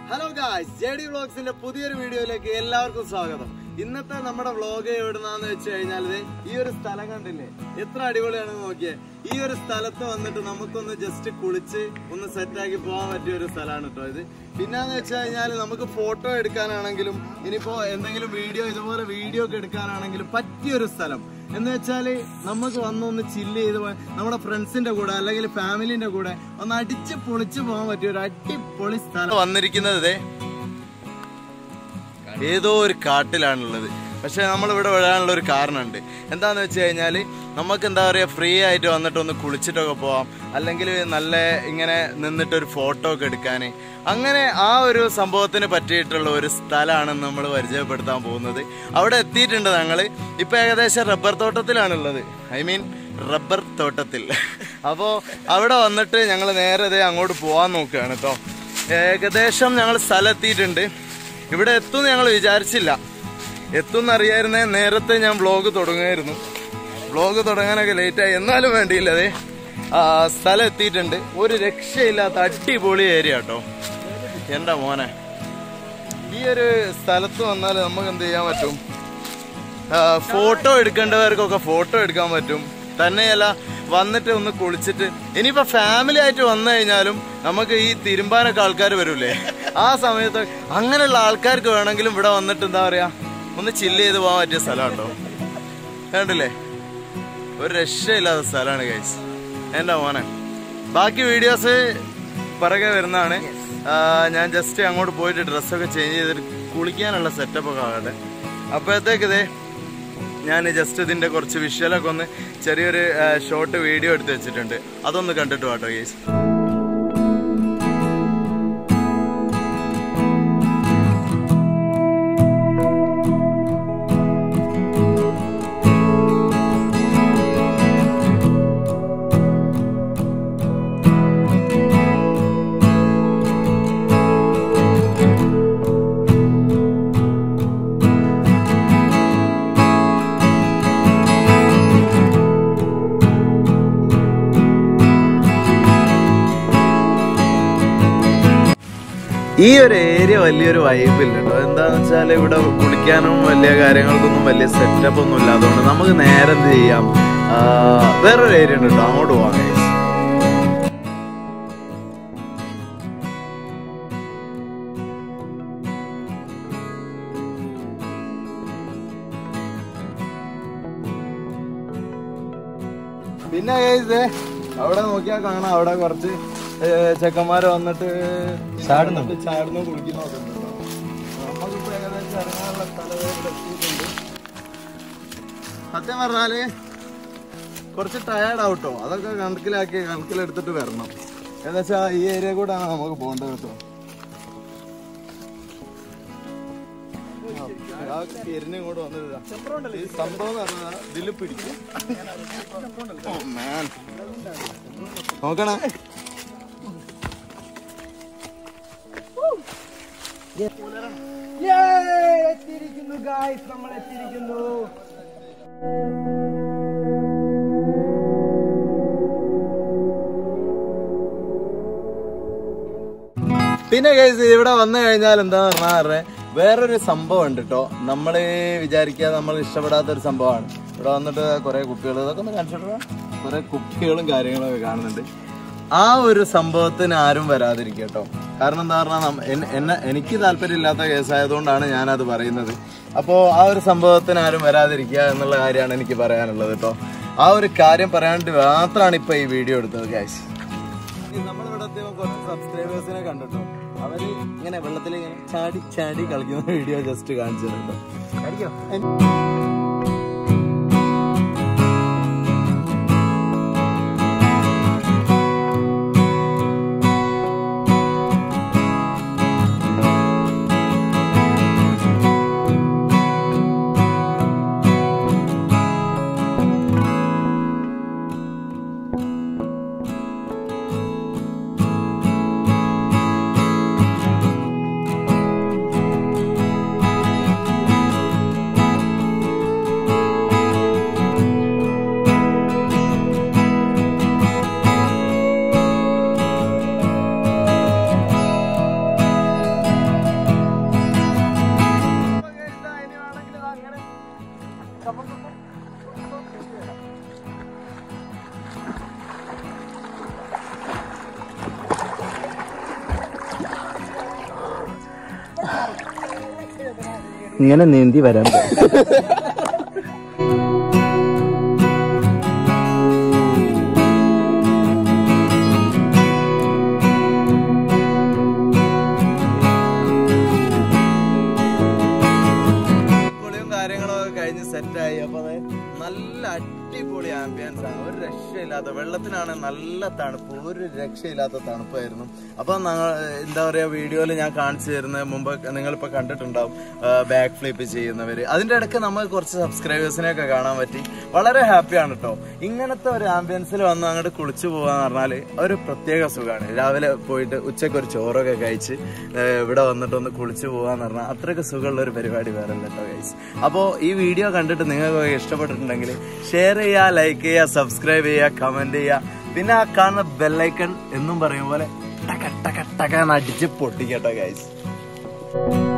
Hello guys J D വ്ളോഗ്സിന്റെ പുതിയൊരു വീഡിയോയിലേക്ക് എല്ലാവർക്കും സ്വാഗതം ഇന്നത്തെ നമ്മുടെ വ്ളോഗ് എവിടുന്നാന്ന് വെച്ച് കഴിഞ്ഞാൽ ദേ ഈ ഒരു സ്ഥലം കണ്ടില്ലേ എത്ര അടിപൊളിയാണെന്ന് നോക്കിയേ ഈ ഒരു സ്ഥലത്ത് വന്നിട്ട് നമുക്കൊന്ന് ജസ്റ്റ് കുളിച്ച് ഒന്ന് സെറ്റാക്കി പോകാൻ പറ്റിയ ഒരു സ്ഥലമാണ് കേട്ടോ ഇത് പിന്നെന്ന് വെച്ച് കഴിഞ്ഞാൽ നമുക്ക് ഫോട്ടോ എടുക്കാനാണെങ്കിലും ഇനിയിപ്പോ എന്തെങ്കിലും വീഡിയോ ഇതുപോലെ വീഡിയോ ഒക്കെ എടുക്കാനാണെങ്കിലും പറ്റിയൊരു സ്ഥലം എന്ന് വെച്ചാല് നമുക്ക് വന്നൊന്ന് ചില്ല് ചെയ്ത് പോയി നമ്മുടെ ഫ്രണ്ട്സിന്റെ കൂടെ അല്ലെങ്കിൽ ഫാമിലിന്റെ കൂടെ ഒന്ന് അടിച്ച് പൊളിച്ച് പോകാൻ പറ്റിയ ഒരു അടിപൊളി സ്ഥലം വന്നിരിക്കുന്നത് ഏതോ ഒരു കാട്ടിലാണുള്ളത് പക്ഷെ നമ്മൾ ഇവിടെ വരാനുള്ള ഒരു കാരണമുണ്ട് എന്താന്ന് വെച്ച് കഴിഞ്ഞാൽ നമുക്ക് എന്താ പറയുക ഫ്രീ ആയിട്ട് വന്നിട്ട് ഒന്ന് കുളിച്ചിട്ടൊക്കെ പോവാം അല്ലെങ്കിൽ നല്ല ഇങ്ങനെ നിന്നിട്ട് ഒരു ഫോട്ടോ ഒക്കെ എടുക്കാൻ അങ്ങനെ ആ ഒരു സംഭവത്തിന് പറ്റിയിട്ടുള്ള ഒരു സ്ഥലമാണ് നമ്മൾ പരിചയപ്പെടുത്താൻ പോകുന്നത് അവിടെ എത്തിയിട്ടുണ്ട് ഞങ്ങൾ ഇപ്പം ഏകദേശം റബ്ബർ തോട്ടത്തിലാണുള്ളത് ഐ മീൻ റബ്ബർ തോട്ടത്തിൽ അപ്പോൾ അവിടെ വന്നിട്ട് ഞങ്ങൾ നേരെ ദേ അങ്ങോട്ട് പോകാൻ നോക്കുകയാണ് കേട്ടോ ഏകദേശം ഞങ്ങൾ സ്ഥലം എത്തിയിട്ടുണ്ട് ഇവിടെ എത്തുമെന്ന് ഞങ്ങൾ വിചാരിച്ചില്ല എത്തുമെന്ന് അറിയായിരുന്നേ നേരത്തെ ഞാൻ വ്ളോഗ് തുടങ്ങുമായിരുന്നു വ്ളോഗ് തുടങ്ങാനൊക്കെ ലേറ്റായി എന്നാലും വേണ്ടിയില്ല അതെ ആ സ്ഥലം എത്തിയിട്ടുണ്ട് ഒരു രക്ഷയില്ലാത്ത അടിപൊളി ഏരിയ കേട്ടോ എൻ്റെ മോനെ ഈ ഒരു സ്ഥലത്ത് വന്നാൽ നമുക്ക് എന്ത് ചെയ്യാൻ പറ്റും ഫോട്ടോ എടുക്കേണ്ടവർക്കൊക്കെ ഫോട്ടോ എടുക്കാൻ പറ്റും തന്നെയല്ല വന്നിട്ട് ഒന്ന് കുളിച്ചിട്ട് ഇനിയിപ്പോ ഫാമിലി ആയിട്ട് വന്നു കഴിഞ്ഞാലും നമുക്ക് ഈ തിരുമ്പാനൊക്കെ ആൾക്കാർ വരൂലേ ആ സമയത്ത് അങ്ങനെയുള്ള ആൾക്കാർക്ക് വേണമെങ്കിലും ഇവിടെ വന്നിട്ട് എന്താ പറയാ ഒന്ന് ചില്ല് ചെയ്ത് പോകാൻ പറ്റിയ സ്ഥലം കേട്ടോ കണ്ടില്ലേ ഒരു രക്ഷയില്ലാത്ത സ്ഥലമാണ് ഗൈസ് എൻ്റെ മോനെ ബാക്കി വീഡിയോസ് പിറകെ വരുന്നതാണ് ആ, ഞാൻ ജസ്റ്റ് അങ്ങോട്ട് പോയിട്ട് ഡ്രസ്സൊക്കെ ചേഞ്ച് ചെയ്തിട്ട് കുളിക്കാനുള്ള സെറ്റപ്പ് ഒക്കെ ആകട്ടെ അപ്പോഴത്തേക്ക് ഇതേ ഞാൻ ജസ്റ്റ് ഇതിന്റെ കുറച്ച് വിഷ്വലൊക്കെ ഒന്ന് ചെറിയൊരു ഷോർട്ട് വീഡിയോ എടുത്ത് വെച്ചിട്ടുണ്ട് അതൊന്ന് കണ്ടിട്ട് വാട്ടോ ഗേസ് ഈ ഒരു ഏരിയ വലിയൊരു വൈബില്ല കേട്ടോ എന്താന്ന് വെച്ചാൽ ഇവിടെ കുളിക്കാനും വലിയ കാര്യങ്ങൾക്കൊന്നും വലിയ സെറ്റപ്പ് ഒന്നും ഇല്ല അതുകൊണ്ട് നമുക്ക് നേരെ എന്ത് ചെയ്യാം ആ, വേറൊരു ഏരിയ ഉണ്ട് കേട്ടോ അങ്ങോട്ട് പോവാം guys. പിന്നെ guys, ദേ, അവിടെ നോക്കിയാൽ കാണാം അവിടെ കുറച്ച് ചെക്കന്മാര് വന്നിട്ട് ചാടുന്നുണ്ട് ചാടുന്നു കുളിക്കുന്നൊക്കെ ഉണ്ട് കേട്ടോ. നമുക്കിപ്പോ ഏകദേശം ഇറങ്ങാനുള്ള സ്ഥലം ഇവിടെ എത്തിയിട്ടുണ്ട് സത്യം പറഞ്ഞാല് കുറച്ച് ടയേർഡ് ആവട്ടോ അതൊക്കെ കണക്കിലാക്കി കണക്കിലെടുത്തിട്ട് വരണം ഏകദേശം ഈ ഏരിയ കൂടെ ആണ് നമുക്ക് പോകേണ്ടത് കേട്ടോ ആ എരിഞ്ഞ് ഇങ്ങോട്ട് വന്നത് ഈ സംഭവം എന്ന് പറഞ്ഞാൽ ഇതില് പിടിക്കും Oh, man. നോക്കണേ എത്തിയിരിക്കുന്നു ഗായ്സ് നമ്മൾ എത്തിയിരിക്കുന്നു പിന്നെ കേസ് ഇവിടെ വന്നു കഴിഞ്ഞാൽ എന്താ പറഞ്ഞാൽ വേറൊരു സംഭവം ഉണ്ട് കേട്ടോ നമ്മള് വിചാരിക്കാതെ നമ്മൾ ഇഷ്ടപ്പെടാത്ത ഒരു സംഭവമാണ് ഇവിടെ വന്നിട്ട് കുറെ കുപ്പികൾ ഇതൊക്കെ ഒന്ന് കാണിച്ചിട്ട് കുറെ കുപ്പികളും കാര്യങ്ങളൊക്കെ കാണുന്നുണ്ട് ആ ഒരു സംഭവത്തിന് ആരും വരാതിരിക്കുക കേട്ടോ കാരണം എന്താ പറഞ്ഞാൽ എന്നെ എനിക്ക് താല്പര്യമില്ലാത്ത കേസായതുകൊണ്ടാണ് ഞാനത് പറയുന്നത് അപ്പോൾ ആ ഒരു സംഭവത്തിന് ആരും വരാതിരിക്കുക എന്നുള്ള കാര്യമാണ് എനിക്ക് പറയാനുള്ളത് കേട്ടോ ആ ഒരു കാര്യം പറയാണ്ട് മാത്രമാണ് ഇപ്പൊ ഈ വീഡിയോ എടുത്തത് ഗൈസ് നമ്മളിവിടെ എത്തിയപ്പോൾ കുറച്ച് സബ്സ്ക്രൈബേഴ്സിനെ കണ്ടിട്ടോ അവര് ഇങ്ങനെ വെള്ളത്തിൽ ഇങ്ങനെ ചാടി ചാടി കളിക്കുന്ന വീഡിയോ ജസ്റ്റ് കാണിച്ചു തരട്ടോ ഇങ്ങനെ നീന്തി വരാൻ പറ്റും കുളിയും കാര്യങ്ങളും ഒക്കെ കഴിഞ്ഞ് സെറ്റായി അപ്പൊ അത് നല്ല അടിപൊളി ആംബിയൻസ് ആണ് ഒരു രക്ഷയില്ലാത്ത വെള്ളത്തിനാണ് നല്ല തണുപ്പ് ഒരു രക്ഷയില്ലാത്ത തണുപ്പായിരുന്നു അപ്പൊ ഞങ്ങൾ എന്താ പറയാ വീഡിയോയിൽ ഞാൻ കാണിച്ചു തരുന്നത് മുമ്പ് നിങ്ങളിപ്പോ കണ്ടിട്ടുണ്ടാവും ബാക്ക് ഫ്ലിപ്പ് ചെയ്യുന്നവര് അതിന്റെ ഇടയ്ക്ക് നമ്മൾ കുറച്ച് സബ്സ്ക്രൈബേഴ്സിനെ ഒക്കെ കാണാൻ പറ്റി വളരെ ഹാപ്പിയാണ് കേട്ടോ ഇങ്ങനത്തെ ഒരു ആംബിയൻസിൽ വന്ന് അങ്ങോട്ട് കുളിച്ചു പോകാന്ന് പറഞ്ഞാല് ഒരു പ്രത്യേക സുഖമാണ് രാവിലെ പോയിട്ട് ഉച്ചയ്ക്ക് ഒരു ചോറൊക്കെ കഴിച്ച് ഏഹ് ഇവിടെ വന്നിട്ട് ഒന്ന് കുളിച്ചു പോകാന്ന് പറഞ്ഞാൽ അത്രയ്ക്ക് സുഖമുള്ള ഒരു പരിപാടി വേറെ അല്ല കേട്ടോ ഗൈസ് അപ്പോൾ ഈ വീഡിയോ കണ്ടിട്ട് നിങ്ങൾക്ക് ഇഷ്ടപ്പെട്ടിട്ടുണ്ടെങ്കിൽ ഷെയർ ചെയ്യുക ലൈക്ക് ചെയ്യുക സബ്സ്ക്രൈബ് ചെയ്യുക കമന്റ് ചെയ്യുക പിന്നെ ആ കാണുന്ന ബെല്ലൈക്കൺ എന്നും പറയും പോലെ ടക ടക ടക എന്ന് അടിച്ച് പൊട്ടിക്കട്ടോ ഗൈസ്